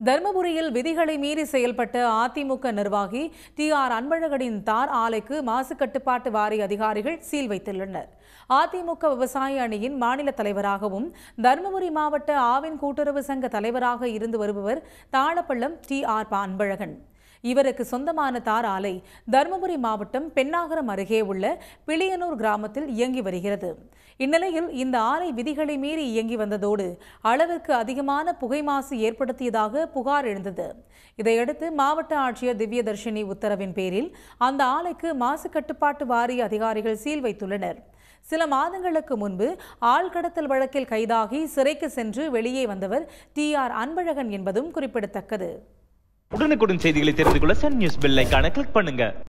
தர்மபுரியில் விதிகளை மீறி செயல்பட்ட அதிமுக நிர்வாகி டி ஆர் அன்பழகனின் தார் ஆலைக்கு மாசு கட்டுப்பாட்டு வாரிய அதிகாரிகள் சீல் வைத்துள்ளனர் அதிமுக விவசாய அணியின் மாநில தலைவராகவும் தர்மபுரி மாவட்ட ஆவின் கூட்டுறவு சங்க தலைவராக இருந்து வருபவர் தாழப்பள்ளம் டி ஆர் அன்பழகன் இவருக்கு சொந்தமான தார் ஆலை தருமபுரி மாவட்டம் பெண்ணாகரம் அருகே உள்ள பிளியனூர் கிராமத்தில் இயங்கி வருகிறது இந்நிலையில் இந்த ஆலை விதிகளை மீறி இயங்கி வந்ததோடு அளவிற்கு அதிகமான புகை மாசு ஏற்படுத்தியதாக புகார் எழுந்தது இதையடுத்து மாவட்ட ஆட்சியர் திவ்யதர்ஷினி உத்தரவின் பேரில் அந்த ஆலைக்கு மாசு கட்டுப்பாட்டு வாரிய அதிகாரிகள் சீல் வைத்துள்ளனர் சில மாதங்களுக்கு முன்பு ஆழ்கடத்தல் வழக்கில் கைதாகி சிறைக்கு சென்று வெளியே வந்தவர் டி ஆர் அன்பழகன் என்பதும் குறிப்பிடத்தக்கது உடனுக்குடன் செய்திகளை தெரிந்து கொள்ள சன் நியூஸ் பெல் ஐகானை கிளிக் பண்ணுங்க